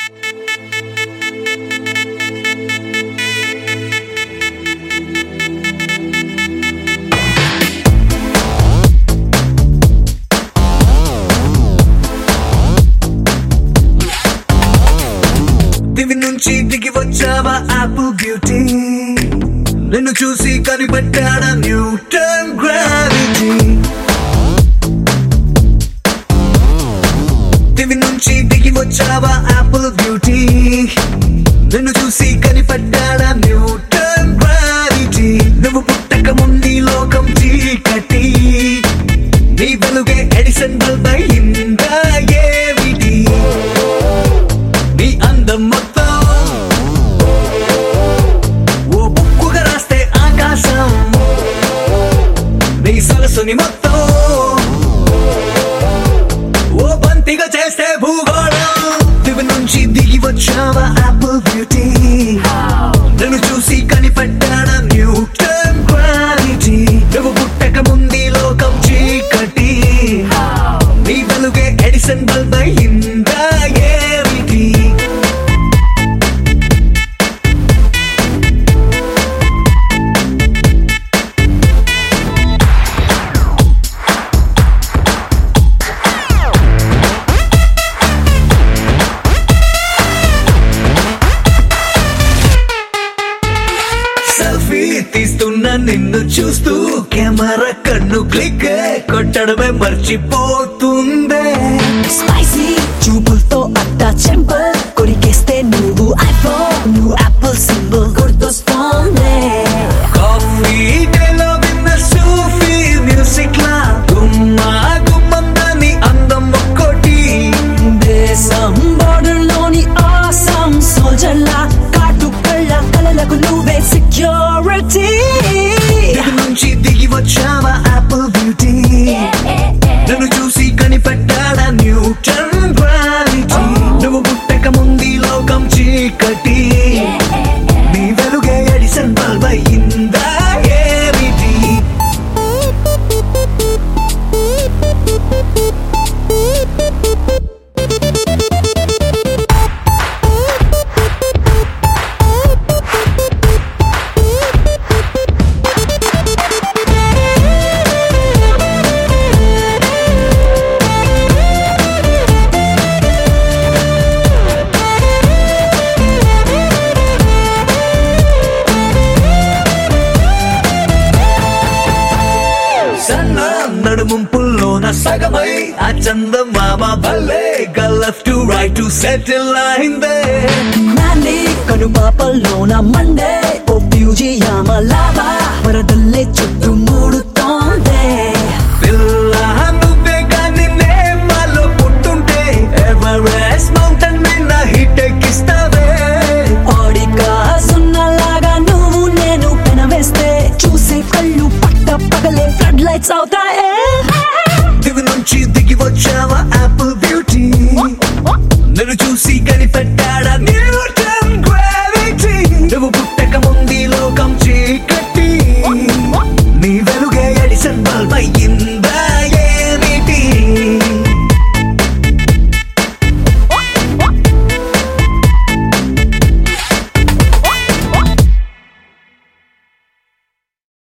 దివి నుంచి దిగి వచ్చావా ఆపిల్ బ్యూటీ నిన్ను చూసి కనిపెట్టాడా న్యూటన్ గ్రావిటీ దివి నుంచి దిగి వచ్చావా ఆపిల్ బ్యూటీ నిన్ను చూసి కనిపెట్టాడా న్యూటన్ గ్రావిటీ నువ్వు పుట్టక ముందు ఈ లోకం చీకటి నీ వెలుగే ఎడిసన్ బల్బ్ అయిందా ఏమిటి నీ అందం మొత్తం ఓ బుక్కుగా రాస్తే ఆకాశం నీ సరస్సుని మొత్తం ఓ బంతిగా చేస్తే భూగోళం దివి నుంచి దిగి వచ్చావా ఆపిల్ బ్యూటీ నన్ను చూసి కనిపెట్టాడా న్యూటన్ క్వాలిటీ నువ్వు పుట్టక ముందు ఈ లోకం చీకటి నీ వెలుగే ఎడిసన్ బల్బ్ అయిందా ఏమిటి సెల్ఫీ తీస్తున్న నిన్ను చూస్తూ కెమెరా కన్ను క్లిక్ కొట్టడమే మర్చిపోతుందే స్పైసీ చూపులతో అట్టా చెంపల్ కొరికేస్తే నువ్వు ఐఫోన్ నువ్వు యాపిల్ సింబల్ గుర్తొస్తోంది కాఫీ డేలో విన్న సూఫీ మ్యూజిక్ లా గుమ్మా గుమ్మందని అందం ఒక్కోటి దేశం border లోని ఆసం సోల్జర్ లా కాటు కళ్ళ కలలకు నువ్వే సెక్యూరిటీ దిగు నుంచి దిగి వచ్చావా ఆపిల్ బ్యూటీ నన్ను చూసి కనిపెట్టాడా న్యూటన్ గ్రావిటీ నువ్వు పుట్టక ముందు ఈ లోకం చీకటి నీ వెలుగే ఎడిసన్ బల్బ్ అయిందా ఏమిటి సన్న నడుముంపుల్లోన సగమై ఆ చందమామ భలే గల్లఫ్ టు రైట్ టు సెటిల్ అయిందే నాని కను పాపల్లోన మండే ఓ ఫ్యూజీ యామ లావా వరదల్లే చుట్టూ